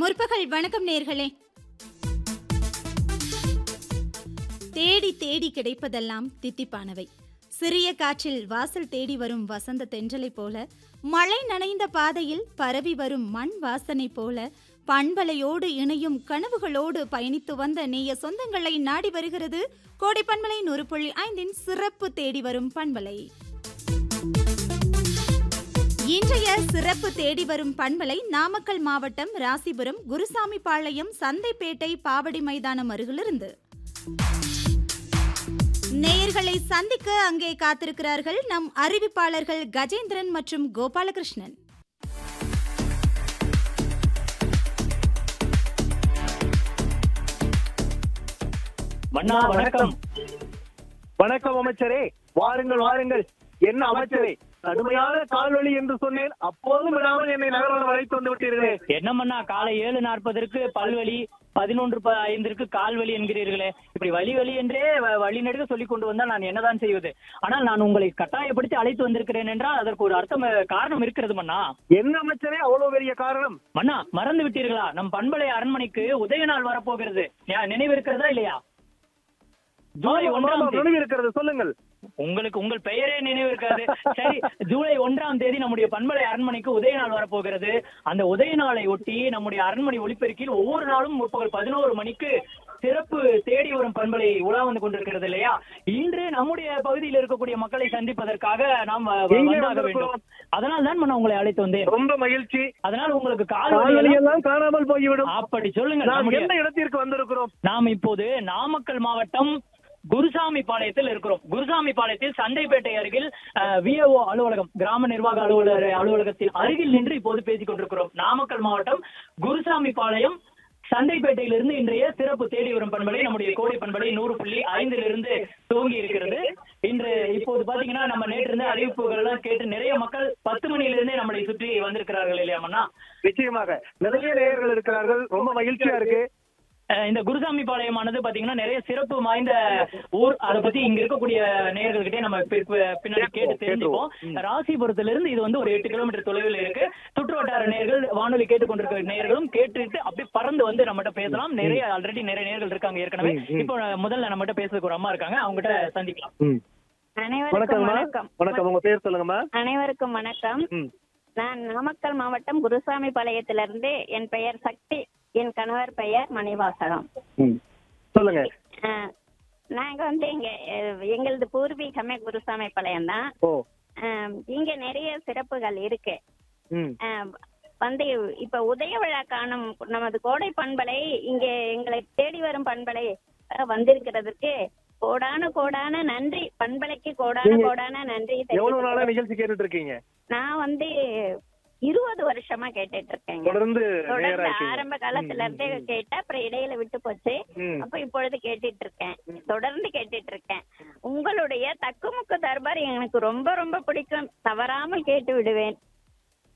முற்பகல் வணக்கம் நேர்களே தேடி தேடி கிடைப்பதெல்லாம் தித்திப்பானவை சிறிய காற்றில் வாசல் தேடி வரும் வசந்த தென்றலை போல மழை நனைந்த பாதையில் பரவி வரும் மண் வாசனை போல பண்பலையோடு இணையும் கனவுகளோடு பயணித்து வந்த நேய சொந்தங்களை நாடி வருகிறது கோடை பண்பலை நூறு புள்ளி ஐந்தின் சிறப்பு தேடி வரும் பண்பலை இன்றைய சிறப்பு தேடி வரும் பண்பலை நாமக்கல் மாவட்டம் ராசிபுரம் குருசாமி பாளையம் சந்தைப்பேட்டை பாவடி மைதானம் அருகிலிருந்து நேயர்களை சந்திக்க அங்கே காத்திருக்கிறார்கள் நம் அறிவிப்பாளர்கள் கஜேந்திரன் மற்றும் கோபாலகிருஷ்ணன் மன்னா வணக்கம் வணக்கம் அமைச்சரே வாருங்கள் வாருங்கள் என்ன அமைச்சரே கடுமையான கால்வழி என்று சொன்னேன் அப்போதும் விடாமல் என்னை நகரம் அழைத்து வந்து விட்டீர்களே என்ன மன்னா காலை ஏழு நாற்பதற்கு பல்வலி பதினொன்று ப- ஐந்திற்கு கால்வலி என்கிறீர்களே இப்படி வழி வழி என்றே வ- வழி நெடுக சொல்லிக் கொண்டு வந்தால் நான் என்னதான் செய்வது ஆனால் நான் உங்களை கட்டாயப்படுத்தி அழைத்து வந்திருக்கிறேன் என்றால் அதற்கு ஒரு அர்த்தம் அஹ், காரணம் இருக்கிறது மன்னா என்ன அமைச்சரே அவ்வளவு பெரிய காரணம் மன்னா மறந்து விட்டீர்களா நம் பண்பலை அரண்மனைக்கு உதய நாள் வரப்போகிறது ஞா- நினைவு இருக்கிறதா இல்லையா ஜூலை ஒன்றாம் தேதி நினைவு இருக்கிறது சொல்லுங்கள் உங்களுக்கு உங்கள் பெயரே நினைவு இருக்காது சரி ஜூலை ஒன்றாம் தேதி நம்முடைய பண்பலை அரண்மனைக்கு உதய நாள் வரப்போகிறது அந்த உதய நாளை ஒட்டி நம்முடைய அரண்மனை ஒளிப்பெருக்கில் ஒவ்வொரு நாளும் முற்பகல் பதினோரு மணிக்கு சிறப்பு தேடி வரும் பண்பலை உலா வந்து கொண்டிருக்கிறது இல்லையா இன்று நம்முடைய பகுதியில் இருக்கக்கூடிய மக்களை சந்திப்பதற்காக நாம் வ- வ- எங்கே வந்தாக வந்திருக்கிறோம்? வேண்டும் அதனால் தான் நான் உங்களை அழைத்து வந்தேன் ரொம்ப மகிழ்ச்சி அதனால் உங்களுக்கு கால் கால்வழி வலி எல்லாம் காணாமல் போய்விடும் அப்படி சொல்லுங்க நாம் நம்முடைய- எந்த இடத்திற்கு வந்திருக்கிறோம் நாம் இப்போது நாமக்கல் மாவட்டம் குருசாமி பாளையத்தில் இருக்கிறோம் குருசாமி பாளையத்தில் சந்தைப்பேட்டை அருகில் விஏஓ அலுவலகம் கிராம நிர்வாக அலுவலர் அலுவலகத்தில் அருகில் நின்று இப்போது பேசிக் கொண்டிருக்கிறோம் நாமக்கல் மாவட்டம் குருசாமி பாளையம் சந்தைப்பேட்டையிலிருந்து இன்றைய சிறப்பு தேடி வரும் பண்பலை நம்முடைய கோடை பண்பலை நூறு புள்ளி ஐந்திலிருந்து துவங்கி இருக்கிறது இன்று இப்போது பாத்தீங்கன்னா நம்ம நேற்று இருந்த அறிவிப்புகள் எல்லாம் கேட்டு நிறைய மக்கள் பத்து மணியிலிருந்தே நம்மளை சுற்றி வந்திருக்கிறார்கள் இல்லையா மன்னா நிச்சயமாக நிறைய நேயர்கள் இருக்கிறார்கள் ரொம்ப மகிழ்ச்சியா இருக்கு அஹ் இந்த குருசாமி பாளையமானது பாத்தீங்கன்னா நிறைய சிறப்பு வாய்ந்த ஊர் அதை பத்தி இங்க இருக்கக்கூடிய நேயர்கள்கிட்டே நம்ம பி- பி- பின்னாடி கேட்டு தெரிஞ்சுப்போம் ராசிபுரத்துல இருந்து இது வந்து ஒரு எட்டு கிலோமீட்டர் தொலைவில் இருக்கு சுற்று வட்டார நேயர்கள் வானொலி கேட்டுக்கொண்டிருக்கிற நேயர்களும் கேட்டுட்டு அப்படியே பறந்து வந்து நம்மகிட்ட பேசலாம் நிறைய ஆல்ரெடி நிறைய நேயர்கள் இருக்காங்க ஏற்கனவே இப்போ முதல்ல நம்மகிட்ட பேசுறதுக்கு ஒரு அம்மா இருக்காங்க அவங்ககிட்ட சந்திக்கலாம் ம். அனைவருக்கும் வணக்கம்மா வணக்கம் வணக்கம் உங்க பேர் சொல்லுங்கம்மா அனைவருக்கும் வணக்கம் ம். நான் நாமக்கல் மாவட்டம் குருசாமி பாளையத்திலிருந்து என் பெயர் சக்தி என் கணவர் பெயர் மணிவாசகம் ம். சொல்லுங்க அஹ், நாங்க வந்து இங்க அஹ், எங்களது பூர்வீகமே குருசாமி பாளையம் தான் ஓ இங்க நிறைய சிறப்புகள் இருக்கு ம் அஹ், வந்து இப்ப உதய விழா காணும் நமது கோடை பண்பலை இங்க எங்களை தேடி வரும் பண்பலை அஹ், வந்திருக்கிறதுக்கு கோடான கோடான நன்றி பண்பலைக்கு கோடான நீங்க கோடான நன்றி எவ்வளவு நாளா தெரிவித்துக் நிகழ்ச்சி கேட்டுட்டு இருக்கீங்க நான் வந்து இருபது வருஷமா கேட்டுட்டு இருக்கேங்க தொடர்ந்து நேரா தொடர்ந்து இருக்கீங்க ஆரம்ப காலத்துல இருந்தே கேட்டேன் அப்புறம் இடையில விட்டு போச்சு ம். அப்ப இப்பொழுது கேட்டுட்டு இருக்கேன் தொடர்ந்து கேட்டுட்டு இருக்கேன் உங்களுடைய தக்குமுக்கு தர்பார் எனக்கு ரொம்ப ரொம்ப பிடிக்கும் தவறாமல் கேட்டு விடுவேன்